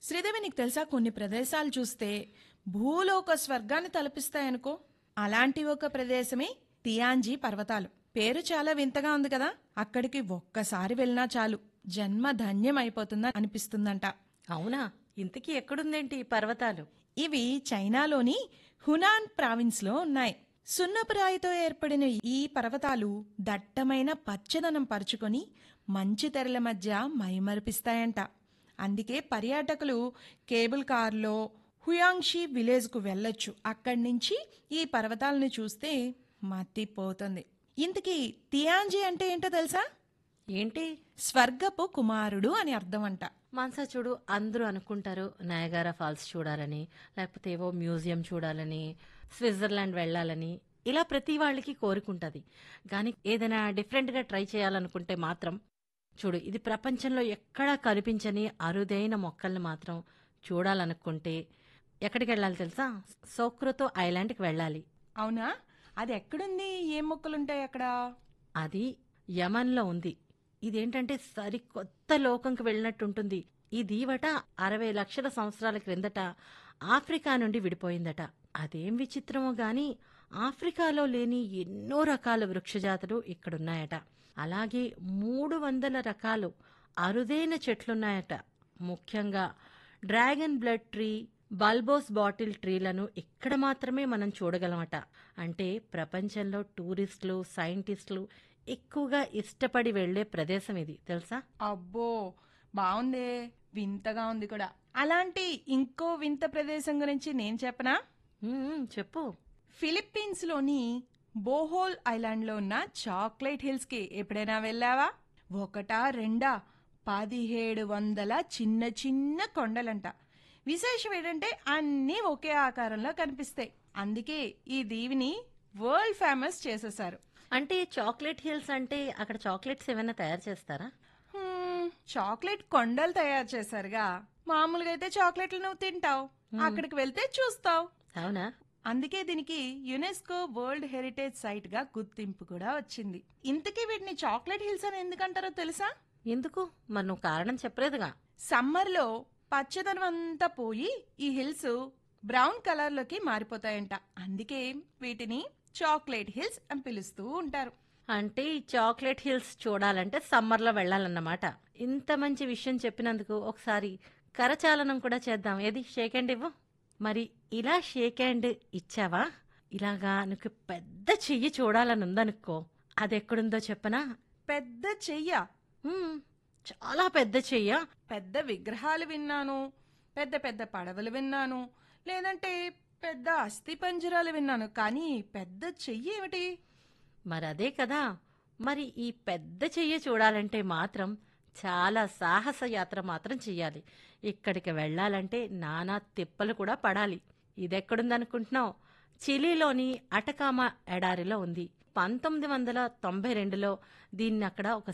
శ్రీదేవి నీకు తెలుసా కొన్ని ప్రదేశాలు చూస్తే భూలోక స్వర్గాన్ని తలపిస్తాయనుకో అలాంటి ఒక ప్రదేశమే తియాంజీ పర్వతాలు పేరు చాలా వింతగా ఉంది కదా అక్కడికి ఒక్కసారి వెళ్ళినా చాలు జన్మ ధన్యం అయిపోతుందని అనిపిస్తుందంట అవునా ఇంతకీ ఎక్కడుందేంటి ఈ పర్వతాలు ఇవి చైనాలోని హునాన్ ప్రావిన్స్లో ఉన్నాయి సున్నపురాయితో ఏర్పడిన ఈ పర్వతాలు దట్టమైన పచ్చదనం పరుచుకొని మంచు తెరల మధ్య మైమరిపిస్తాయంట అందుకే పర్యాటకులు కేబుల్ కారులో హుయాంగ్షీ విలేజ్కు వెళ్ళొచ్చు అక్కడి నుంచి ఈ పర్వతాలను చూస్తే మత్తిపోతుంది ఇంతకీ తియాంజీ అంటే ఏంటో తెలుసా ఏంటి స్వర్గపు కుమారుడు అని అర్థం అంట మాన్సా చూడు అందరూ అనుకుంటారు నయగారా ఫాల్స్ చూడాలని లేకపోతే ఏవో మ్యూజియం చూడాలని స్విట్జర్లాండ్ వెళ్ళాలని ఇలా ప్రతి వాళ్ళకి కోరుకుంటుంది కానీ ఏదైనా డిఫరెంట్గా ట్రై చేయాలనుకుంటే మాత్రం చూడు ఇది ప్రపంచంలో ఎక్కడా కనిపించని అరుదైన మొక్కల్ని మాత్రం చూడాలనుకుంటే ఎక్కడికి వెళ్ళాలి తెలుసా సోక్రోతో ఐలాండ్కి వెళ్ళాలి అవునా అది ఎక్కడుంది ఏం మొక్కలుంటాయి అక్కడ అది యమన్లో ఉంది ఇదేంటంటే సరికొత్త లోకంకి వెళ్ళినట్టుంటుంది ఈ దీవట అరవై లక్షల సంవత్సరాల క్రిందట ఆఫ్రికా నుండి విడిపోయిందట అదేం విచిత్రమో గాని ఆఫ్రికాలో లేని ఎన్నో రకాల వృక్షజాతులు ఇక్కడున్నాయట అలాగే మూడు వందల రకాలు అరుదైన చెట్లున్నాయట ముఖ్యంగా dragon blood tree bulbous bottle ట్రీలను ఇక్కడ మాత్రమే మనం చూడగలమట అంటే ప్రపంచంలో టూరిస్టులు సైంటిస్టులు ఎక్కువగా ఇష్టపడి వెళ్లే ప్రదేశం ఇది తెలుసా అబ్బో బాగుందే వింతగా ఉంది కూడా అలాంటి ఇంకో వింత ప్రదేశం గురించి నేను చెప్పనా మ్మ్, చెప్పు ఫిలిప్పీన్స్ లోని బోహోల్ ఐలాండ్ లో ఉన్న చాక్లెట్ హిల్స్ కి ఎప్పుడైనా వెళ్ళావా ఒకటా రెండా పదిహేడు వందల చిన్న చిన్న కొండలంట విశేషం ఏంటంటే అన్నీ ఒకే ఆకారంలో కనిపిస్తాయి అందుకే ఈ దీవిని వరల్డ్ ఫేమస్ చేసేశారు అంటే చాక్లెట్ హిల్స్ అంటే అక్కడ చాక్లెట్స్ ఏమైనా తయారు చేస్తారా హ్మ్, చాక్లెట్ కొండలు తయారు చేశారుగా మామూలుగా అయితే చాక్లెట్లు నువ్వు తింటావు అక్కడికి వెళ్తే చూస్తావు అవునా అందుకే దీనికి యునెస్కో వరల్డ్ హెరిటేజ్ సైట్ గా గుర్తింపు కూడా వచ్చింది ఇంతకీ వీటిని చాక్లెట్ హిల్స్ అని ఎందుకంటారో తెలుసా ఎందుకు మరి నువ్వు కారణం చెప్పలేదుగా సమ్మర్ లో పచ్చదనం అంతా పోయి ఈ హిల్స్ బ్రౌన్ కలర్ లోకి మారిపోతాయంట అందుకే వీటిని చాక్లెట్ హిల్స్ అని పిలుస్తూ ఉంటారు అంటే ఈ చాక్లెట్ హిల్స్ చూడాలంటే సమ్మర్లో వెళ్ళాలన్నమాట ఇంత మంచి విషయం చెప్పినందుకు ఒకసారి కరచాలనం కూడా చేద్దాం ఏది షేక్ హ్యాండ్ ఇవ్వు మరి ఇలా షేక్ హ్యాండ్ ఇచ్చావా ఇలాగా నీకు పెద్ద చెయ్యి చూడాలని ఉందనుకో అది ఎక్కడుందో చెప్పనా పెద్ద చెయ్య మ్మ్, చాలా పెద్ద చెయ్య పెద్ద విగ్రహాలు విన్నాను పెద్ద పెద్ద పడవలు విన్నాను లేదంటే పెద్ద అస్థి పంజరాలు విన్నాను కానీ పెద్ద చెయ్యి ఏమిటి మరి అదే కదా మరి ఈ పెద్ద చెయ్యి చూడాలంటే మాత్రం చాలా సాహస యాత్ర మాత్రం చెయ్యాలి ఇక్కడికి వెళ్ళాలంటే నానా తిప్పలు కూడా పడాలి ఇదెక్కడుందనుకుంటున్నావు చిలీలోని అటకామా ఎడారిలో ఉంది పంతొమ్మిది వందల తొంభై రెండులో దీన్ని అక్కడ ఒక